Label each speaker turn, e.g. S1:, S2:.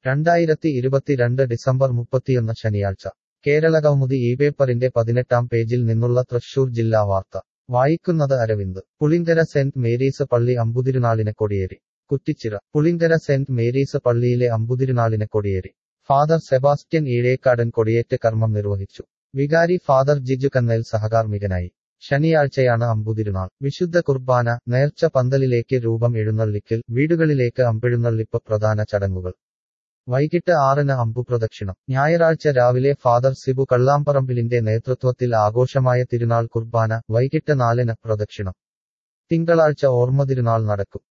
S1: രണ്ടായിരത്തി ഇരുപത്തിരണ്ട് ഡിസംബർ മുപ്പത്തിയൊന്ന് ശനിയാഴ്ച കേരളകൗമുദി ഈ പേപ്പറിന്റെ പതിനെട്ടാം പേജിൽ നിന്നുള്ള തൃശൂർ ജില്ലാ വാർത്ത വായിക്കുന്നത് അരവിന്ദ് പുളിങ്കര സെന്റ് മേരീസ് പള്ളി അമ്പുതിരുനാളിനെ കൊടിയേറി കുറ്റിച്ചിറ പുളിങ്കര സെന്റ് മേരീസ് പള്ളിയിലെ അമ്പുതിരുനാളിനെ കൊടിയേറി ഫാദർ സെബാസ്റ്റ്യൻ ഈഴേക്കാടൻ കൊടിയേറ്റ് കർമ്മം നിർവഹിച്ചു വികാരി ഫാദർ ജിജു കന്നേൽ സഹകാർമികനായി ശനിയാഴ്ചയാണ് അമ്പുതിരുനാൾ വിശുദ്ധ കുർബാന നേർച്ച പന്തലിലേക്ക് രൂപം എഴുന്നള്ളിക്കൽ വീടുകളിലേക്ക് അമ്പെഴുന്നള്ളിപ്പ് പ്രധാന ചടങ്ങുകൾ വൈകിട്ട് ആറിന് അമ്പുപ്രദക്ഷിണം ഞായറാഴ്ച രാവിലെ ഫാദർ സിബു കള്ളാമ്പറമ്പിലിന്റെ നേതൃത്വത്തിൽ ആഘോഷമായ തിരുനാൾ കുർബാന വൈകിട്ട് നാലിന് പ്രദക്ഷിണം തിങ്കളാഴ്ച ഓർമ്മ തിരുനാൾ നടക്കും